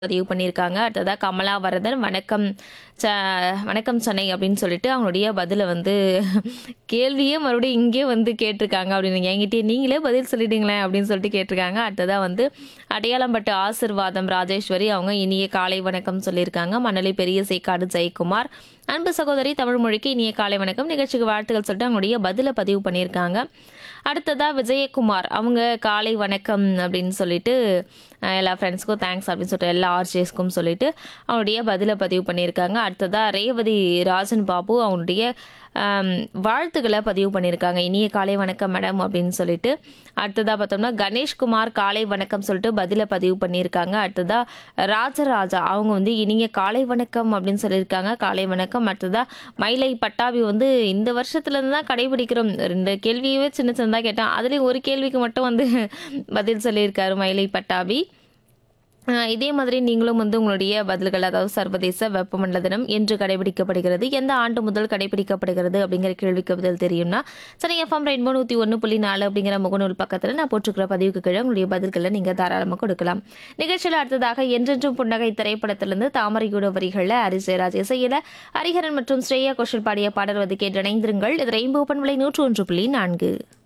பதிவு பண்ணியிருக்காங்க அடுத்ததாக கமலா வரதன் வணக்கம் ச வணக்கம் சென்னை அப்படின்னு சொல்லிட்டு அவங்களுடைய பதிலை வந்து கேள்வியே மறுபடியும் இங்கே வந்து கேட்டிருக்காங்க அப்படின்னு என்கிட்டயே நீங்களே பதில் சொல்லிடுங்களேன் அப்படின்னு சொல்லிட்டு கேட்டிருக்காங்க அடுத்ததாக வந்து அடையாளம்பட்டு ஆசிர்வாதம் ராஜேஸ்வரி அவங்க இனிய காலை வணக்கம் சொல்லியிருக்காங்க மணலி பெரிய சேக்காடு ஜெயக்குமார் அன்பு சகோதரி தமிழ் மொழிக்கு இனிய காலை வணக்கம் நிகழ்ச்சிக்கு வாழ்த்துக்கள் சொல்லிட்டு அவங்களுடைய பதிலை பதிவு பண்ணியிருக்காங்க அடுத்ததா விஜயகுமார் அவங்க காலை வணக்கம் அப்படின்னு சொல்லிட்டு அஹ், எல்லா ஃப்ரெண்ட்ஸ்க்கும் தேங்க்ஸ் அப்படின்னு சொல்லிட்டு எல்லா ஆர்ஜிஎஸ்க்கும் சொல்லிட்டு அவனுடைய பதிலை பதிவு பண்ணியிருக்காங்க அடுத்ததா ரேவதி ராஜன் பாபு அவனுடைய ஆம், வாழ்த்துக்களை பதிவு பண்ணியிருக்காங்க இனிய காலை வணக்கம் மேடம் அப்படின்னு சொல்லிட்டு அடுத்ததா பார்த்தோம்னா கணேஷ்குமார் காலை வணக்கம் சொல்லிட்டு பதிலை பதிவு பண்ணியிருக்காங்க அடுத்ததா ராஜராஜா அவங்க வந்து இனிய காலை வணக்கம் அப்படின்னு சொல்லியிருக்காங்க காலை வணக்கம் அடுத்ததா மயிலை பட்டாபி வந்து இந்த வருஷத்துல இருந்து தான் கடைபிடிக்கிறோம் ரெண்டு கேள்வியவே சின்ன சின்னதாக கேட்டேன் அதுலேயும் ஒரு கேள்விக்கு மட்டும் வந்து பதில் சொல்லியிருக்காரு மயிலை பட்டாபி ஆஹ் இதே மாதிரி நீங்களும் வந்து உங்களுடைய பதில்கள் அதாவது சர்வதேச வெப்பமண்டல தினம் என்று கடைபிடிக்கப்படுகிறது எந்த ஆண்டு முதல் கடைபிடிக்கப்படுகிறது அப்படிங்கிற கேள்விக்கு பதில் தெரியும்னா சரி எஃப்எம் ரெயின்போ நூற்றி ஒன்று புள்ளி நாலு அப்படிங்கிற முகநூல் பக்கத்தில் நான் போட்டிருக்கிற பதிவுக்கு கீழே உங்களுடைய பதில்களை நீங்கள் தாராளமாக கொடுக்கலாம் நிகழ்ச்சியில் அடுத்ததாக என்றென்றும் புன்னகை திரைப்படத்திலிருந்து தாமரையூட வரிகளில் ஹரி ஜெயராஜ் இசையில் ஹரிஹரன் மற்றும் ஸ்ரேயா கோஷல் பாடிய பாடல் வந்து கேட்டு இணைந்திருங்கள் இது ரெயின்போ பண்பலை நூற்று ஒன்று புள்ளி நான்கு